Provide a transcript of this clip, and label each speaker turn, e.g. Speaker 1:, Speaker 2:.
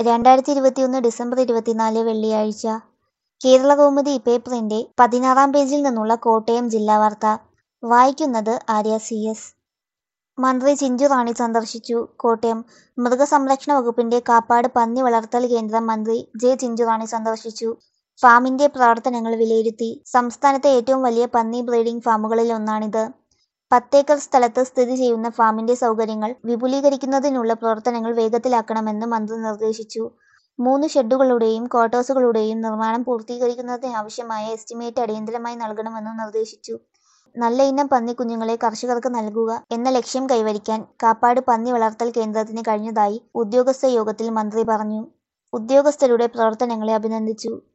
Speaker 1: രണ്ടായിരത്തി ഇരുപത്തിയൊന്ന് ഡിസംബർ ഇരുപത്തിനാല് വെള്ളിയാഴ്ച കേരളകൗമുദി പേപ്പറിന്റെ പതിനാറാം പേജിൽ നിന്നുള്ള കോട്ടയം ജില്ലാ വാർത്ത വായിക്കുന്നത് ആര്യ സി എസ് മന്ത്രി ചിഞ്ചു റാണി സന്ദർശിച്ചു കോട്ടയം മൃഗസംരക്ഷണ വകുപ്പിന്റെ കാപ്പാട് പന്നി വളർത്തൽ കേന്ദ്രം മന്ത്രി ജെ ചിഞ്ചു റാണി സന്ദർശിച്ചു ഫാമിന്റെ പ്രവർത്തനങ്ങൾ വിലയിരുത്തി സംസ്ഥാനത്തെ ഏറ്റവും വലിയ പന്നി ബ്രീഡിംഗ് ഫാമുകളിൽ ഒന്നാണിത് പത്തേക്കർ സ്ഥലത്ത് സ്ഥിതി ചെയ്യുന്ന ഫാമിന്റെ സൗകര്യങ്ങൾ വിപുലീകരിക്കുന്നതിനുള്ള പ്രവർത്തനങ്ങൾ വേഗത്തിലാക്കണമെന്ന് മന്ത്രി നിർദ്ദേശിച്ചു മൂന്ന് ഷെഡുകളുടെയും ക്വാർട്ടേഴ്സുകളുടെയും നിർമ്മാണം പൂർത്തീകരിക്കുന്നതിനാവശ്യമായ എസ്റ്റിമേറ്റ് അടിയന്തരമായി നൽകണമെന്ന് നിർദ്ദേശിച്ചു നല്ല ഇനം പന്നിക്കുഞ്ഞുങ്ങളെ കർഷകർക്ക് നൽകുക എന്ന ലക്ഷ്യം കൈവരിക്കാൻ കാപ്പാട് പന്നി വളർത്തൽ കേന്ദ്രത്തിന് കഴിഞ്ഞതായി ഉദ്യോഗസ്ഥ യോഗത്തിൽ മന്ത്രി പറഞ്ഞു ഉദ്യോഗസ്ഥരുടെ പ്രവർത്തനങ്ങളെ അഭിനന്ദിച്ചു